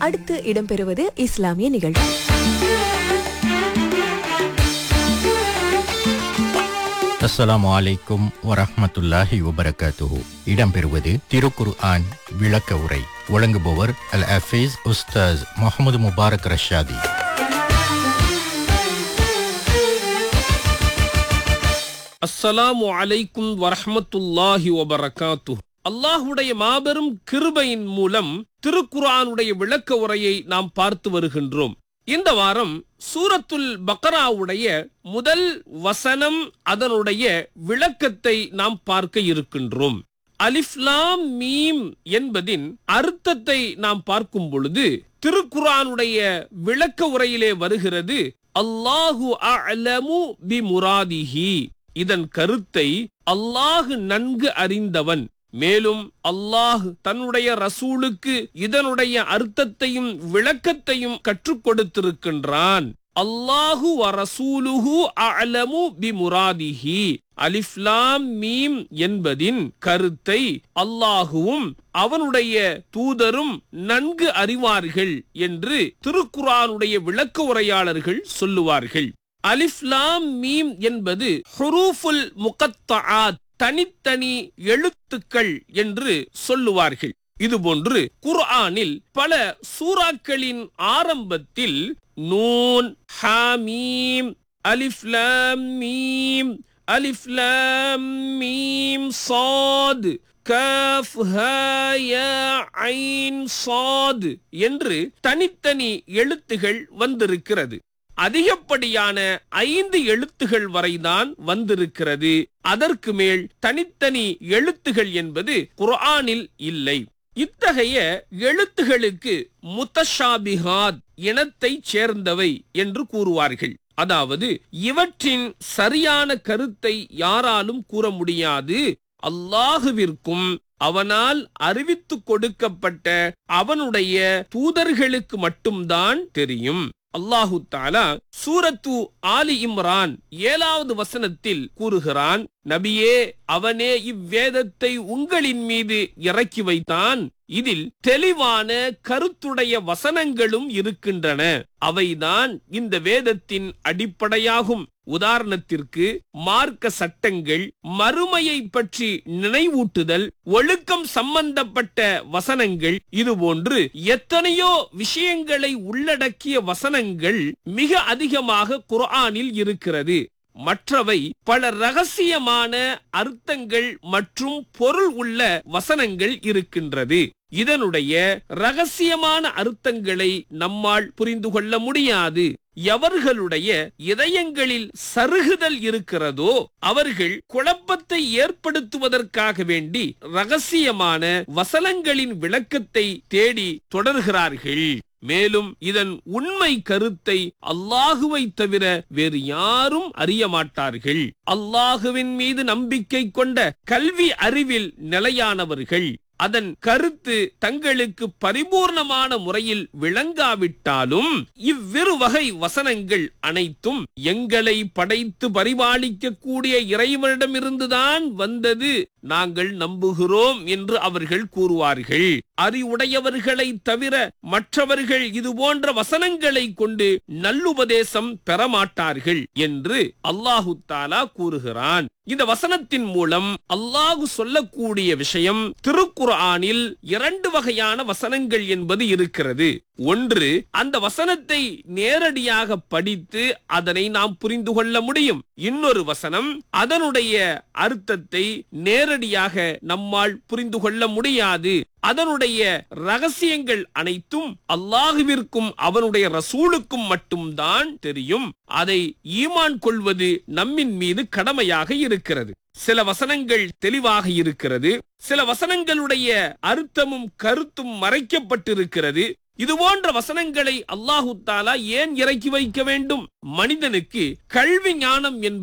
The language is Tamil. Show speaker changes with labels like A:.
A: அடுத்து இடம்பெறுவது இஸ்லாமிய நிகழ்ச்சி
B: அஸ்ஸலாமு அலைக்கும் வரஹ்மத்துல்லாஹி வபரகாத்துஹு இடம்பெறுவது திருக்குர் ஆன் விளக்க உரை வழங்குபவர் அல் அஃபீஸ் உஸ்தாஸ் முகமது முபாரக் ரஷாதி
C: அஸ்ஸலாமு அலைக்கும் வரஹ்மத்துல்லாஹி வபரகாத்து அல்லாஹுடைய மாபெரும் கிருபையின் மூலம் திருக்குர்ஆனுடைய விளக்க உரையை நாம் பார்த்து வருகின்றோம் இந்த வாரம் சூரத்துல் பக்ராவுடைய முதல் வசனம் அதனுடைய விளக்கத்தை நாம் பார்க்க இருக்கின்றோம் அலிஃப்லாம் மீம் என்பதின் அர்த்தத்தை நாம் பார்க்கும் பொழுது திருக்குர்ஆனுடைய விளக்க உரையிலே வருகிறது அல்லாஹு அலமு பி முராதிஹி இதன் கருத்தை அல்லாஹ் நன்கு அறிந்தவன் மேலும் அல்லாஹ் தன்னுடைய ரசூலுக்கு இதனுடைய அர்த்தத்தையும் விளக்கத்தையும் கற்றுக் கொடுத்திருக்கின்றான் அல்லாஹு வ ரசூலுஹு அலமு பி முராதிஹி அலிஃப்லாம் மீம் என்பதின் கருத்தை அல்லாஹுவும் அவனுடைய தூதரும் நன்கு அறிவார்கள் என்று திருக்குரானுடைய விளக்க உரையாளர்கள் சொல்லுவார்கள் அலிஃப்லாம் மீம் என்பது ஹுரூஃபுல் முகத்தாத் தனித்தனி எழுத்துக்கள் என்று சொல்லுவார்கள் இதுபோன்று குர்ஆனில் பல சூறாக்களின் ஆரம்பத்தில் நூன் ஹாமீம் அலிஃப்லாம் மீம் அலிஃப்லாம் மீம் சாத் கஃப் ஹ ய ஐன் சாத் என்று தனித்தனி எழுத்துகள் வந்திருக்கிறது அதிகப்படியான ஐந்து எழுத்துகள் வரைதான் வந்திருக்கிறது அதற்கு மேல் தனித்தனி எழுத்துகள் என்பது குர்ஆனில் இல்லை இத்தகைய எழுத்துகளுக்கு முத்தஷாபிஹாத் இனத்தைச் சேர்ந்தவை என்று கூறுவார்கள் அதாவது இவற்றின் சரியான கருத்தை யாராலும் கூற முடியாது அல்லாஹுவிற்கும் அவனால் அறிவித்து கொடுக்கப்பட்ட அவனுடைய தூதர்களுக்கு மட்டும்தான் தெரியும் அல்லாஹு தாலா சூரத்து ஆலி இம்ரான் ஏழாவது வசனத்தில் கூறுகிறான் நபியே அவனே இவ்வேதத்தை உங்களின் மீது இறக்கி வைத்தான் இதில் தெளிவான கருத்துடைய வசனங்களும் இருக்கின்றன அவைதான் இந்த வேதத்தின் அடிப்படையாகும் உதாரணத்திற்கு மார்க்க சட்டங்கள் மறுமையை பற்றி நினைவூட்டுதல் ஒழுக்கம் சம்பந்தப்பட்ட வசனங்கள் இதுபோன்று எத்தனையோ விஷயங்களை உள்ளடக்கிய வசனங்கள் மிக அதிகமாக குர்ஆனில் இருக்கிறது மற்றவை பல ரகசியமான அர்த்தங்கள் மற்றும் பொருள் உள்ள வசனங்கள் இருக்கின்றது இதனுடைய ரகசியமான அர்த்தங்களை நம்மால் புரிந்து கொள்ள முடியாது எவர்களுடைய இதயங்களில் சருகுதல் இருக்கிறதோ அவர்கள் குழப்பத்தை ஏற்படுத்துவதற்காக வேண்டி ரகசியமான வசனங்களின் விளக்கத்தை தேடி தொடர்கிறார்கள் மேலும் இதன் உண்மை கருத்தை அல்லாஹுவை தவிர வேறு யாரும் அறிய மாட்டார்கள் அல்லாஹுவின் மீது நம்பிக்கை கொண்ட கல்வி அறிவில் நிலையானவர்கள் அதன் கருத்து தங்களுக்கு பரிபூர்ணமான முறையில் விளங்காவிட்டாலும் இவ்விரு வகை வசனங்கள் அனைத்தும் எங்களை படைத்து பரிபாலிக்க கூடிய இறைவனிடமிருந்துதான் வந்தது நாங்கள் நம்புகிறோம் என்று அவர்கள் கூறுவார்கள் அறிவுடையவர்களை தவிர மற்றவர்கள் இது போன்ற வசனங்களை கொண்டு நல்லுபதேசம் பெறமாட்டார்கள் என்று அல்லாஹு தாலா கூறுகிறான் இந்த வசனத்தின் மூலம் அல்லாஹு சொல்லக்கூடிய விஷயம் திருக்குர்ஆனில் இரண்டு வகையான வசனங்கள் என்பது இருக்கிறது ஒன்று அந்த வசனத்தை நேரடியாக படித்து அதனை நாம் புரிந்து கொள்ள முடியும் இன்னொரு வசனம் அதனுடைய அர்த்தத்தை நேரடியாக நம்மால் புரிந்து கொள்ள முடியாது அதனுடைய ரகசியங்கள் அனைத்தும் அல்லாஹுவிற்கும் அவனுடைய ரசூலுக்கும் மட்டும்தான் தெரியும் அதை ஈமான் கொள்வது நம்மின் மீது கடமையாக இருக்கிறது சில வசனங்கள் தெளிவாக இருக்கிறது சில வசனங்களுடைய அர்த்தமும் கருத்தும் மறைக்கப்பட்டிருக்கிறது இது போன்ற வசனங்களை அல்லாஹு தாலா ஏன் இறக்கி வைக்க வேண்டும் மனிதனுக்கு கல்வி ஞானம் என்பது